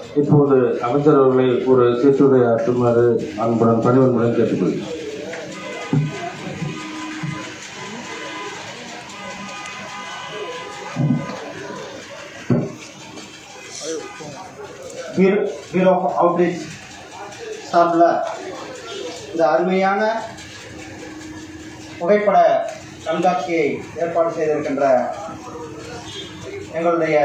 இப்போது அமைச்சர் அவர்களை ஒரு சீர்திருத்தையாற்றுமாறு அன்புடன் பணிவன்புடன் கேட்டுக்கொள்கிறேன் பியூரோ ஆஃப் அவுட்ரீச் சார்பில் இந்த அருமையான புகைப்பட கண்காட்சியை ஏற்பாடு செய்திருக்கின்ற எங்களுடைய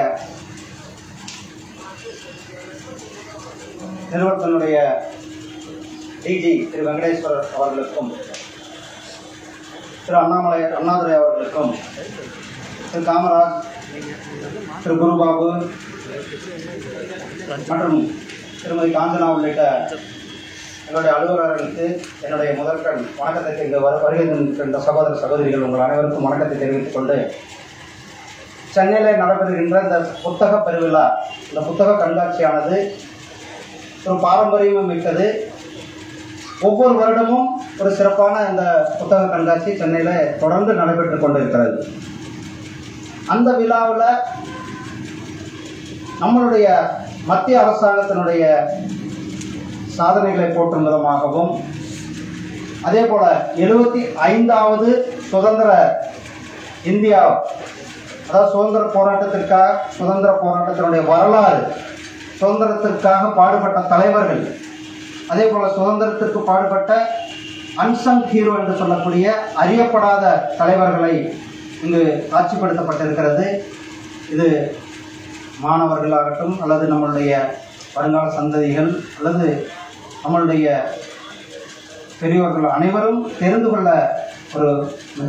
நிறுவனத்தினுடைய டிஜி திரு வெங்கடேஸ்வரர் அவர்களுக்கும் திரு அண்ணாமலை அண்ணாதுரை அவர்களுக்கும் திரு காமராஜ் திரு குருபாபு மற்றும் திருமதி காஞ்சனா உள்ளிட்ட என்னுடைய அலுவலர்களுக்கு என்னுடைய முதற்கண் வணக்கத்தை இங்கு வரு- வருகை தந்திருக்கின்ற சகோதர சகோதரிகள் உங்கள் அனைவருக்கும் வணக்கத்தை தெரிவித்துக் கொண்டு சென்னையில் நடைபெறுகின்ற இந்த புத்தக பெருவிழா இந்த புத்தக கண்காட்சியானது ஒரு பாரம்பரியமும் மிக்கது ஒவ்வொரு வருடமும் ஒரு சிறப்பான இந்த புத்தக கண்காட்சி சென்னையில் தொடர்ந்து நடைபெற்று கொண்டிருக்கிறது அந்த விழாவில் நம்மளுடைய மத்திய அரசாங்கத்தினுடைய சாதனைகளை போற்றும் விதமாகவும் அதே போல எழுபத்தி ஐந்தாவது சுதந்திர இந்தியா அதாவது சுதந்திர போராட்டத்திற்காக சுதந்திர போராட்டத்தினுடைய வரலாறு சுதந்திரத்திற்காக பாடுபட்ட தலைவர்கள் அதே போல சுதந்திரத்திற்கு பாடுபட்ட அன்சங் ஹீரோ என்று சொல்லக்கூடிய அறியப்படாத தலைவர்களை இங்கு காட்சிப்படுத்தப்பட்டிருக்கிறது இது மாணவர்களாகட்டும் அல்லது நம்மளுடைய வருங்கால சந்ததிகள் அல்லது நம்மளுடைய பெரியவர்கள் அனைவரும் தெரிந்து கொள்ள ஒரு மிக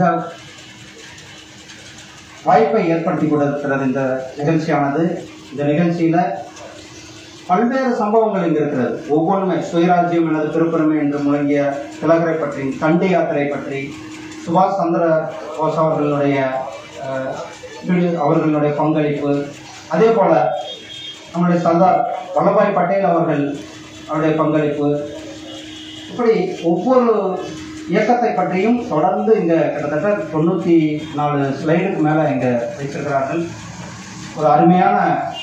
வாய்ப்பை ஏற்படுத்தி கொடுக்கிறது இந்த நிகழ்ச்சியானது இந்த நிகழ்ச்சியில் பல்வேறு சம்பவங்கள் இங்கு இருக்கிறது ஒவ்வொன்றுமே சுயராஜ்யம் எனது திருப்பெருமை என்று முழங்கிய திலகரை பற்றி தண்டி யாத்திரை பற்றி சுபாஷ் சந்திர போஸ் அவர்களுடைய அஹ், விடு- அவர்களுடைய பங்களிப்பு அதே போல நம்முடைய சர்தார் வல்லபாய் பட்டேல் அவர்கள் அவருடைய பங்களிப்பு இப்படி ஒவ்வொரு இயக்கத்தை பற்றியும் தொடர்ந்து இங்கே கிட்டத்தட்ட தொண்ணூற்றி நாலு ஸ்லைடுக்கு மேலே இங்கே வைத்திருக்கிறார்கள் ஒரு அருமையான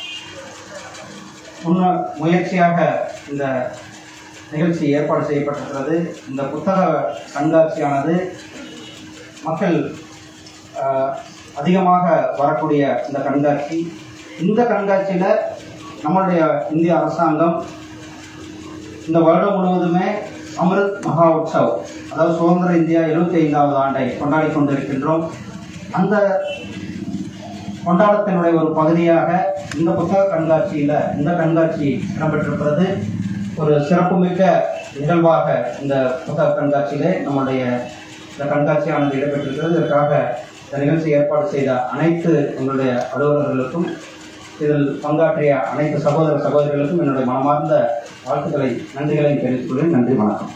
முன்ன முயற்சியாக இந்த நிகழ்ச்சி ஏற்பாடு செய்யப்பட்டிருக்கிறது இந்த புத்தக கண்காட்சியானது மக்கள் ஆஹ், அதிகமாக வரக்கூடிய இந்த கண்காட்சி இந்த கண்காட்சியில் நம்மளுடைய இந்திய அரசாங்கம் இந்த வருடம் முழுவதுமே அமிர்த் மகா உற்சவ் அதாவது சுதந்திர இந்தியா எழுபத்தி ஐந்தாவது ஆண்டை கொண்டாடி கொண்டிருக்கின்றோம் அந்த கொண்டாட்டத்தினுடைய ஒரு பகுதியாக இந்த புத்தக கண்காட்சியில் இந்த கண்காட்சி இடம்பெற்றிருக்கிறது ஒரு சிறப்புமிக்க நிகழ்வாக இந்த புத்தக கண்காட்சியிலே நம்முடைய இந்த கண்காட்சியானது இடம்பெற்றிருக்கிறது இதற்காக இந்த நிகழ்ச்சி ஏற்பாடு செய்த அனைத்து எங்களுடைய அலுவலர்களுக்கும் இதில் பங்காற்றிய அனைத்து சகோதர சகோதரிகளுக்கும் என்னுடைய மனமார்ந்த வாழ்த்துக்களை நன்றிகளையும் தெரிவித்துக் கொள்கிறேன் நன்றி வணக்கம்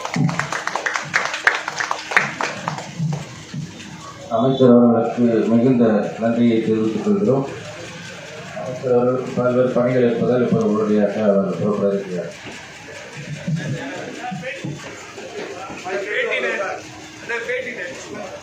அமைச்சர் அவர்களுக்கு மிகுந்த நன்றியை தெரிவித்துக் கொள்கிறோம் அமைச்சர் அவர்களுக்கு பல்வேறு பணிகள் இருப்பதால் இப்போது உடனடியாக அவர் புறப்பட இருக்கிறார் பேட்டினேன் பேட்டினேன்